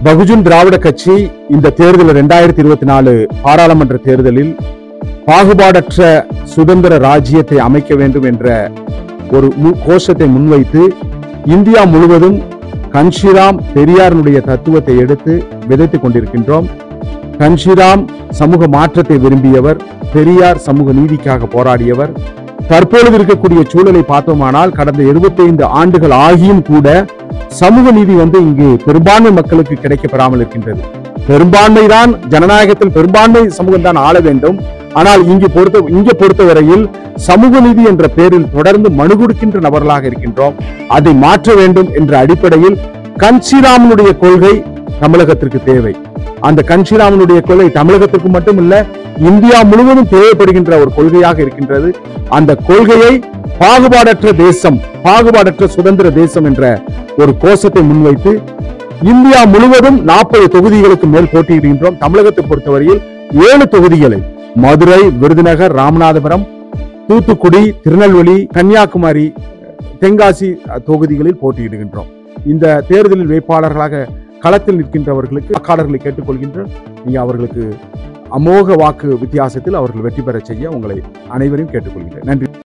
பகுஜன் திராவிட கட்சி இந்த தேர்தல் இரண்டாயிரத்தி இருபத்தி நாலு பாராளுமன்ற தேர்தலில் பாகுபாடற்ற சுதந்திர ராஜ்யத்தை அமைக்க வேண்டும் என்ற ஒரு மு- கோஷத்தை முன்வைத்து இந்தியா முழுவதும் கன்ஷிராம் பெரியாரினுடைய தத்துவத்தை எடுத்து விதைத்துக் கொண்டிருக்கின்றோம் கன்ஷிராம் சமூக மாற்றத்தை விரும்பியவர் பெரியார் சமூக நீதிக்காக போராடியவர் தற்பொழுது இருக்கக்கூடிய சூழலை பார்த்தோமானால் கடந்த 75 ஆண்டுகள் ஆகியும் கூட சமூக நீதி வந்து இங்கு பெரும்பான்மை மக்களுக்கு கிடைக்கப்பெறாமல் இருக்கின்றது பெரும்பான்மைதான் ஜனநாயகத்தில் பெரும்பான்மை சமூகம் தான் ஆள வேண்டும் ஆனால் இங்கு பொறுத்த இங்க பொறுத்தவரையில் சமூக நீதி என்ற பெயரில் தொடர்ந்து மனு கொடுக்கின்ற நபர்களாக இருக்கின்றோம் அதை மாற்ற வேண்டும் என்ற அடிப்படையில் கன்சிராமனுடைய கொள்கை தமிழகத்திற்கு தேவை அந்த கன்சிராமனுடைய கொள்கை தமிழகத்திற்கு மட்டுமல்ல இந்தியா முழுவதும் தேவைப்படுகின்ற ஒரு கொள்கையாக இருக்கின்றது அந்த கொள்கையை பாகுபாடற்ற தேசம் பாகுபாடற்ற சுதந்திர தேசம் என்ற ஒரு கோஷத்தை முன்வைத்து இந்தியா முழுவதும் நாற்பது தொகுதிகளுக்கு மேல் போட்டியிடுகின்றோம் தமிழகத்தை பொறுத்தவரையில் ஏழு தொகுதிகளை மதுரை விருதுநகர் ராமநாதபுரம் தூத்துக்குடி திருநெல்வேலி கன்னியாகுமரி தென்காசி அஹ், தொகுதிகளில் போட்டியிடுகின்றோம் இந்த தேர்தலில் வேட்பாளர்களாக களத்தில் நிற்கின்றவர்களுக்கு வாக்காளர்களை கேட்டுக்கொள்கின்றோம் நீங்க அவர்களுக்கு அமோக வாக்கு வித்தியாசத்தில் அவர்கள் வெற்றி பெற செய்ய உங்களை அனைவரையும் கேட்டுக்கொள்கிறேன் நன்றி